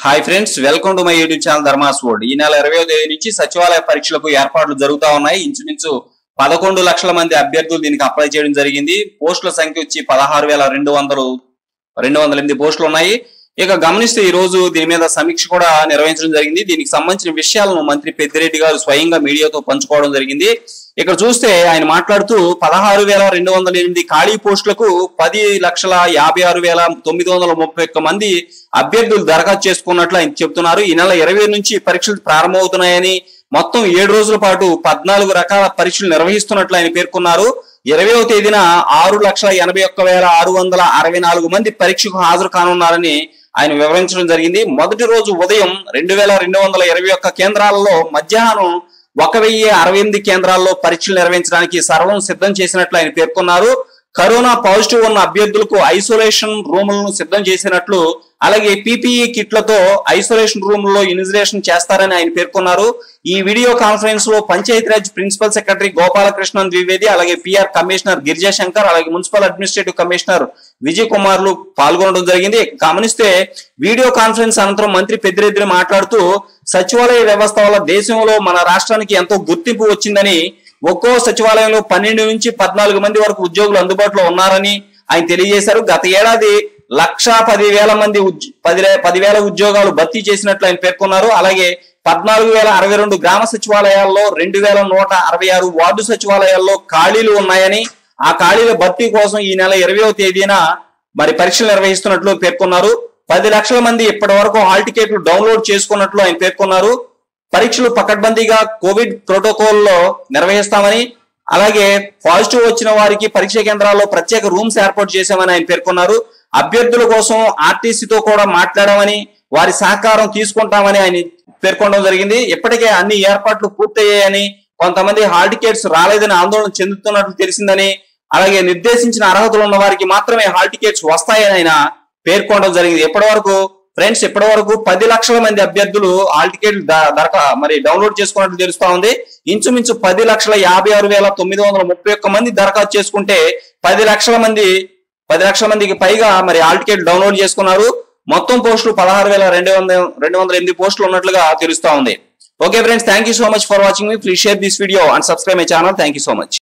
hi friends welcome to my YouTube channel Dharma's world ఈ నెల ఇరవై తేదీ నుంచి సచివాలయ పరీక్షలకు ఏర్పాట్లు జరుగుతా ఉన్నాయి ఇంచుమించు పదకొండు లక్షల మంది అభ్యర్థులు దీనికి అప్లై చేయడం జరిగింది పోస్టుల సంఖ్య వచ్చి పదహారు వేల రెండు వందలు రెండు వందల ఎనిమిది పోస్టులు ఉన్నాయి ఇక గమనిస్తే ఈ రోజు దీని మీద సమీక్ష కూడా నిర్వహించడం జరిగింది దీనికి సంబంధించిన విషయాలను మంత్రి పెద్దిరెడ్డి గారు స్వయంగా మీడియాతో పంచుకోవడం జరిగింది ఇక్కడ చూస్తే ఆయన మాట్లాడుతూ పదహారు వేల రెండు వందల ఎనిమిది ఖాళీ పోస్టులకు పది లక్షల యాభై ఆరు వేల తొమ్మిది వందల ముప్పై ఒక్క మంది అభ్యర్థులు దరఖాస్తు చేసుకున్నట్లు ఆయన చెప్తున్నారు ఈ నెల ఇరవై నుంచి పరీక్షలు ప్రారంభమవుతున్నాయని మొత్తం ఏడు రోజుల పాటు పద్నాలుగు రకాల పరీక్షలు నిర్వహిస్తున్నట్లు ఆయన పేర్కొన్నారు ఇరవైవ తేదీన ఆరు లక్షల ఎనభై ఒక్క వేల ఆరు వందల అరవై నాలుగు మంది పరీక్షకు హాజరు కానున్నారని ఆయన వివరించడం జరిగింది మొదటి రోజు ఉదయం రెండు వేల రెండు వందల ఇరవై ఒక్క కేంద్రాలలో మధ్యాహ్నం ఒక వెయ్యి అరవై ఎనిమిది కేంద్రాల్లో పరీక్షలు నిర్వహించడానికి సర్వం సిద్ధం చేసినట్లు ఆయన పేర్కొన్నారు కరోనా పాజిటివ్ ఉన్న అభ్యర్థులకు ఐసోలేషన్ రూములను సిద్ధం చేసినట్లు అలాగే పీపీఈ కిట్లతో ఐసోలేషన్ రూమ్ లో ఇన్విజిలేషన్ చేస్తారని ఆయన పేర్కొన్నారు ఈ వీడియో కాన్ఫరెన్స్ లో పంచాయతీరాజ్ ప్రిన్సిపల్ సెక్రటరీ గోపాలకృష్ణన్ ద్వివేది అలాగే పిఆర్ కమిషనర్ గిరిజాశంకర్ అలాగే మున్సిపల్ అడ్మినిస్ట్రేటివ్ కమిషనర్ విజయ్ కుమార్లు పాల్గొనడం జరిగింది గమనిస్తే వీడియో కాన్ఫరెన్స్ అనంతరం మంత్రి పెద్దిరెడ్డి మాట్లాడుతూ సచివాలయ వ్యవస్థ వల్ల దేశంలో మన రాష్ట్రానికి ఎంతో గుర్తింపు వచ్చిందని ఒక్కో సచివాలయంలో పన్నెండు నుంచి పద్నాలుగు మంది వరకు ఉద్యోగులు అందుబాటులో ఉన్నారని ఆయన తెలియజేశారు గత ఏడాది లక్షా పదివేల మంది ఉద్య- పది పదివేల ఉద్యోగాలు భర్తీ చేసినట్లు ఆయన పేర్కొన్నారు అలాగే పద్నాలుగు వేల అరవై రెండు గ్రామ సచివాలయాల్లో రెండు వేల నూట అరవై ఆరు వార్డు సచివాలయాల్లో ఖాళీలు ఉన్నాయని ఆ ఖాళీల భర్తీ కోసం ఈ నెల ఇరవయో తేదీన మరి పరీక్షలు నిర్వహిస్తున్నట్లు పేర్కొన్నారు పది లక్షల మంది ఇప్పటి వరకు హాల్ టికెట్లు డౌన్లోడ్ చేసుకున్నట్లు ఆయన పేర్కొన్నారు పరీక్షలు పకడ్బందీగా కోవిడ్ ప్రోటోకాల్ లో నిర్వహిస్తామని అలాగే పాజిటివ్ వచ్చిన వారికి పరీక్ష కేంద్రాల్లో ప్రత్యేక రూమ్స్ ఏర్పాటు చేశామని ఆయన పేర్కొన్నారు అభ్యర్థుల కోసం ఆర్టీసీతో కూడా మాట్లాడామని వారి సహకారం తీసుకుంటామని ఆయన పేర్కొనడం జరిగింది ఇప్పటికే అన్ని ఏర్పాట్లు పూర్తయ్యాయని కొంతమంది హాల్ టికెట్స్ రాలేదని ఆందోళన చెందుతున్నట్లు తెలిసిందని అలాగే నిర్దేశించిన అర్హతలు ఉన్న వారికి మాత్రమే హాల్ టికెట్స్ వస్తాయని ఆయన పేర్కొనడం జరిగింది ఇప్పటి వరకు ఫ్రెండ్స్ ఇప్పటి వరకు పది లక్షల మంది అభ్యర్థులు హాల్ టికెట్ దరఖా మరి డౌన్లోడ్ చేసుకున్నట్లు తెలుస్తా ఉంది ఇంచుమించు పది లక్షల యాభై ఆరు వేల తొమ్మిది వందల ముప్పై ఒక్క మంది దరఖాస్తు చేసుకుంటే పది లక్షల మంది పది లక్షల మందికి పైగా మరి హాల్ టికెట్ డౌన్లోడ్ చేసుకున్నారు మొత్తం పోస్టులు పదహారు వేల రెండు వందల రెండు వందల ఎనిమిది పోస్టులు ఉన్నట్లుగా తెలుస్తా ఉంది okay friends thank you so much for watching మీ please share this video and subscribe my channel thank you so much